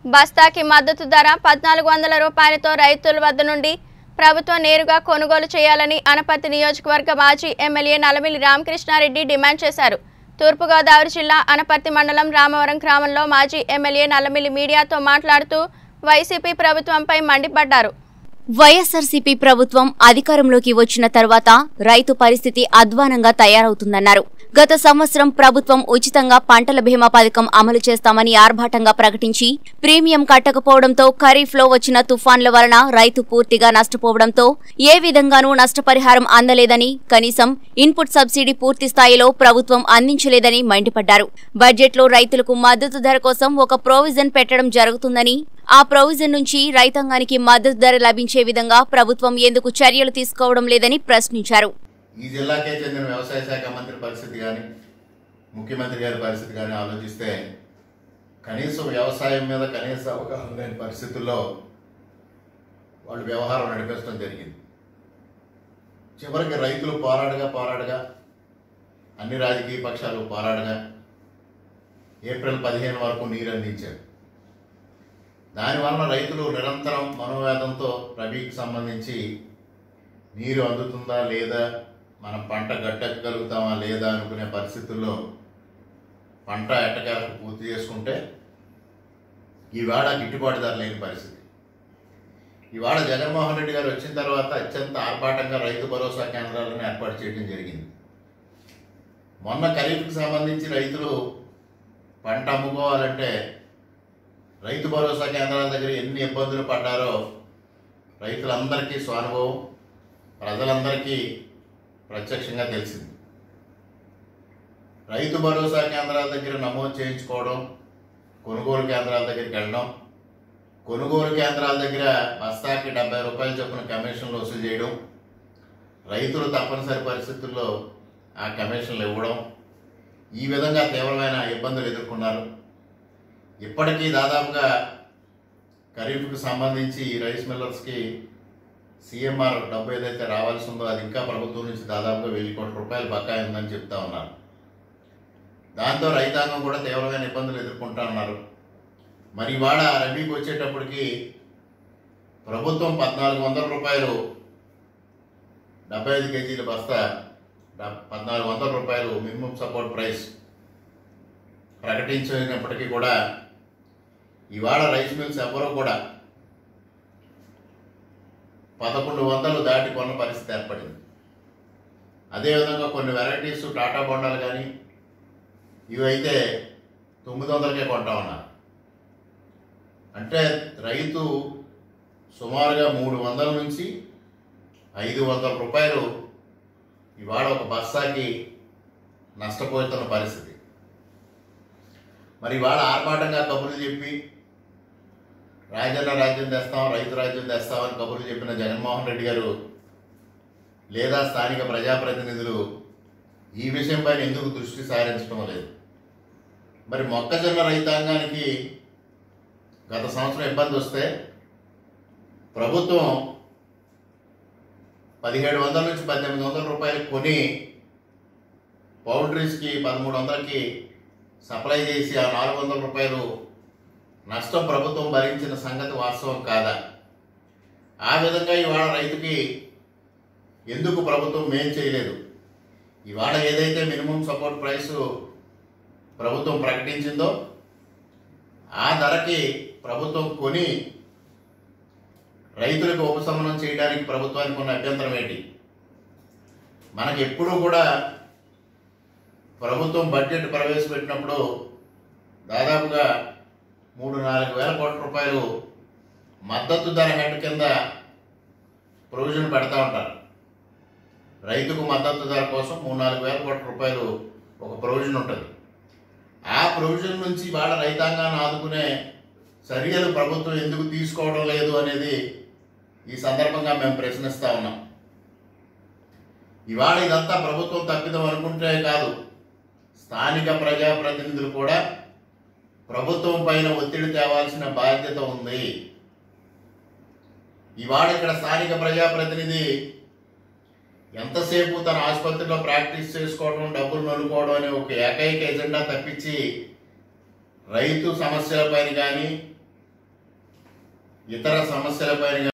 బస్తాకి మద్దతు ధర పద్నాలుగు వందల రూపాయలతో రైతుల వద్ద నుండి ప్రభుత్వం నేరుగా కొనుగోలు చేయాలని అనపర్తి నియోజకవర్గ మాజీ ఎమ్మెల్యే నలమిలి రామకృష్ణారెడ్డి డిమాండ్ చేశారు తూర్పుగోదావరి జిల్లా అనపర్తి మండలం రామవరం గ్రామంలో మాజీ ఎమ్మెల్యే నల్లమిల్లి మీడియాతో మాట్లాడుతూ వైసీపీ ప్రభుత్వంపై మండిపడ్డారు వైఎస్ఆర్సీపీ ప్రభుత్వం అధికారంలోకి వచ్చిన తర్వాత రైతు పరిస్థితి అధ్వానంగా తయారవుతుందన్నారు గత సంవత్సరం ప్రభుత్వం ఉచితంగా పంటల బీమా పథకం అమలు చేస్తామని ఆర్భాటంగా ప్రకటించి ప్రీమియం కట్టకపోవడంతో ఖరీఫ్లో వచ్చిన తుఫాన్ల వలన రైతు పూర్తిగా నష్టపోవడంతో ఏ విధంగానూ నష్టపరిహారం అందలేదని కనీసం ఇన్పుట్ సబ్సిడీ పూర్తి స్థాయిలో ప్రభుత్వం అందించలేదని మండిపడ్డారు బడ్జెట్లో రైతులకు మద్దతు ధర కోసం ఒక ప్రొవిజన్ పెట్టడం జరుగుతుందని ఆ ప్రొవిజన్ నుంచి రైతాంగానికి మద్దతు ధర లభించే విధంగా ప్రభుత్వం ఎందుకు చర్యలు తీసుకోవడం లేదని ప్రశ్నించారు ఈ జిల్లాకే చెందిన వ్యవసాయ శాఖ మంత్రి పరిస్థితి కానీ ముఖ్యమంత్రి గారి పరిస్థితి కానీ ఆలోచిస్తే కనీసం వ్యవసాయం మీద కనీస అవగాహన లేని పరిస్థితుల్లో వాళ్ళు వ్యవహారం నడిపించడం జరిగింది చివరికి రైతులు పోరాడగా పోరాడగా అన్ని రాజకీయ పక్షాలు పోరాడగా ఏప్రిల్ పదిహేను వరకు నీరు అందించారు దానివలన రైతులు నిరంతరం మనోవేదంతో రబీకి సంబంధించి నీరు అందుతుందా లేదా మనం పంట గట్టెక్కగలుగుతామా లేదా అనుకునే పరిస్థితుల్లో పంట ఎట్టకేలకు పూర్తి చేసుకుంటే ఈవాడ గిట్టుబాటు ధర లేని పరిస్థితి ఇవాళ జగన్మోహన్ రెడ్డి గారు వచ్చిన తర్వాత అత్యంత ఆర్భాటంగా రైతు భరోసా కేంద్రాలను ఏర్పాటు చేయడం జరిగింది మొన్న ఖరీఫ్కి సంబంధించి రైతులు పంట అమ్ముకోవాలంటే రైతు భరోసా కేంద్రాల దగ్గర ఎన్ని ఇబ్బందులు పడ్డారో రైతులందరికీ స్వానుభవం ప్రజలందరికీ ప్రత్యక్షంగా తెలిసింది రైతు భరోసా కేంద్రాల దగ్గర నమోదు చేయించుకోవడం కొనుగోలు కేంద్రాల దగ్గరికి వెళ్ళడం కొనుగోలు కేంద్రాల దగ్గర బస్తాకి డెబ్బై రూపాయల చొప్పున కమిషన్లు వసూలు చేయడం రైతులు తప్పనిసరి పరిస్థితుల్లో ఆ కమిషన్లు ఇవ్వడం ఈ విధంగా తీవ్రమైన ఇబ్బందులు ఎదుర్కొన్నారు ఇప్పటికీ దాదాపుగా ఖరీఫ్కి సంబంధించి ఈ రైస్ మిల్లర్స్కి సీఎంఆర్ డబ్బు ఏదైతే రావాల్సి ఉందో అది ఇంకా ప్రభుత్వం నుంచి దాదాపుగా వెయ్యి కోట్ల రూపాయలు బకాయి ఉందని చెప్తా ఉన్నారు దాంతో రైతాంగం కూడా తీవ్రమైన ఇబ్బందులు ఎదుర్కొంటా ఉన్నారు మరి ఇవాళ రబీకి వచ్చేటప్పటికి ప్రభుత్వం పద్నాలుగు వందల రూపాయలు డెబ్బై ఐదు కేజీల బస్తా డ- పద్నాలుగు వందల రూపాయలు మినిమం సపోర్ట్ ప్రైస్ ప్రకటించినప్పటికీ కూడా ఇవాళ రైస్ మిల్స్ ఎవరూ కూడా పదకొండు వందలు దాటి కొన్న పరిస్థితి ఏర్పడింది అదేవిధంగా కొన్ని వెరైటీస్ టాటా బొండాలు కానీ ఇవైతే తొమ్మిది వందలకే కొంటా ఉన్నారు అంటే రైతు సుమారుగా మూడు వందల నుంచి ఐదు వందల రూపాయలు ఇవాళ ఒక బస్సాకి నష్టపోతున్న పరిస్థితి మరి ఇవాళ ఆర్భాటంగా కబుర్లు చెప్పి రాజన్న రాజ్యం తెస్తాం రైతు రాజ్యం తెస్తామని కబుర్లు చెప్పిన జగన్మోహన్ రెడ్డి గారు లేదా స్థానిక ప్రజాప్రతినిధులు ఈ విషయంపైన ఎందుకు దృష్టి సారించడం లేదు మరి మొక్కజొన్న రైతాంగానికి గత సంవత్సరం ఇబ్బంది వస్తే ప్రభుత్వం పదిహేడు వందల నుంచి పద్దెనిమిది వందల రూపాయలు కొని పౌల్ట్రీస్కి పదమూడు వందలకి సప్లై చేసి ఆ నాలుగు వందల రూపాయలు నష్టం ప్రభుత్వం భరించిన సంగతి వాస్తవం కాదా ఆ విధంగా ఇవాళ రైతుకి ఎందుకు ప్రభుత్వం మేం చేయలేదు ఇవాళ ఏదైతే మినిమం సపోర్ట్ ప్రైస్ ప్రభుత్వం ప్రకటించిందో ఆ ధరకి ప్రభుత్వం కొని రైతులకు ఉపశమనం చేయడానికి ప్రభుత్వానికి ఉన్న అభ్యంతరం ఏంటి మనకి ఎప్పుడూ కూడా ప్రభుత్వం బడ్జెట్ ప్రవేశపెట్టినప్పుడు దాదాపుగా మూడు నాలుగు వేల కోట్ల రూపాయలు మద్దతు ధర హెడ్ కింద ప్రొవిజన్ పెడతా ఉంటారు రైతుకు మద్దతు ధర కోసం మూడు నాలుగు వేల కోట్ల రూపాయలు ఒక ప్రొవిజన్ ఉంటుంది ఆ ప్రొవిజన్ నుంచి వాళ్ళ రైతాంగాన్ని ఆదుకునే చర్యలు ప్రభుత్వం ఎందుకు తీసుకోవడం లేదు అనేది ఈ సందర్భంగా మేము ప్రశ్నిస్తా ఉన్నాం ఇవాళ ఇదంతా ప్రభుత్వం తప్పిదం అనుకుంటే కాదు స్థానిక ప్రజాప్రతినిధులు కూడా ప్రభుత్వం పైన ఒత్తిడి తేవాల్సిన బాధ్యత ఉంది ఇవాళ ఇక్కడ స్థానిక ప్రజాప్రతినిధి ఎంతసేపు తన ఆసుపత్రిలో ప్రాక్టీస్ చేసుకోవడం డబ్బులు నలుకోవడం అనే ఒక ఏకైక ఎజెండా తప్పించి రైతు సమస్యలపైన కానీ ఇతర సమస్యలపైన